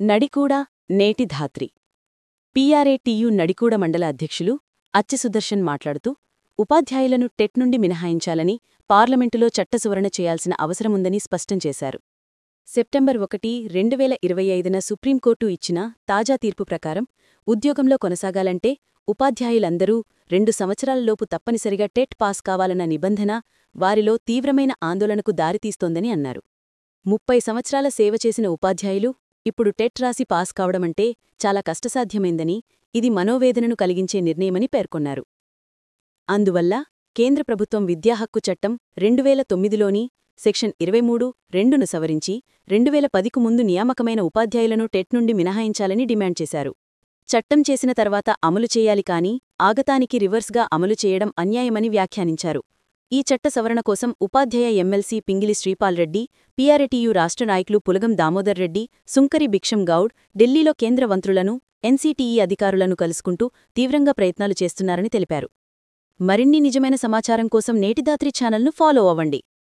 నడికూడ నేటి ధాత్రి పీఆర్ఏటీయు నడికూడ మండల అధ్యక్షులు అచ్చి సుదర్శన్ మాట్లాడుతూ ఉపాధ్యాయులను టెట్ నుండి మినహాయించాలని పార్లమెంటులో చట్టసువరణ చేయాల్సిన అవసరముందని స్పష్టం చేశారు సెప్టెంబర్ ఒకటి రెండు వేల ఇరవై ఐదున సుప్రీంకోర్టు ఇచ్చిన తాజా తీర్పు ప్రకారం ఉద్యోగంలో కొనసాగాలంటే ఉపాధ్యాయులందరూ రెండు సంవత్సరాలలోపు తప్పనిసరిగా టెట్ పాస్ కావాలన్న నిబంధన వారిలో తీవ్రమైన ఆందోళనకు దారితీస్తోందని అన్నారు ముప్పై సంవత్సరాల సేవ చేసిన ఉపాధ్యాయులు ఇప్పుడు టెట్ రాసి పాస్ కావడమంటే చాలా కష్టసాధ్యమైందని ఇది మనోవేదనను కలిగించే నిర్ణయమని పేర్కొన్నారు అందువల్ల కేంద్ర ప్రభుత్వం విద్యాహక్కు చట్టం రెండువేల తొమ్మిదిలోని సెక్షన్ ఇరవై మూడు రెండును సవరించి రెండువేల పదికు ముందు నియామకమైన ఉపాధ్యాయులను టెట్ నుండి మినహాయించాలని డిమాండ్ చేశారు చట్టం చేసిన తర్వాత అమలు చేయాలి కాని ఆగతానికి రివర్స్గా అమలు చేయడం అన్యాయమని వ్యాఖ్యానించారు ఈ చట్ట సవరణ కోసం ఉపాధ్యాయ ఎమ్మెల్సీ పింగిలి శ్రీపాల్ రెడ్డి పీఆర్టీయు రాష్ట్ర నాయకులు పులగం దామోదర్ రెడ్డి సుంకరి భిక్షం గౌడ్ ఢిల్లీలో కేంద్ర మంత్రులను ఎన్సీటీఈ అధికారులను కలుసుకుంటూ తీవ్రంగా ప్రయత్నాలు చేస్తున్నారని తెలిపారు మరిన్ని నిజమైన సమాచారం కోసం నేటిదాత్రి ఛానల్ను ఫాలో అవ్వండి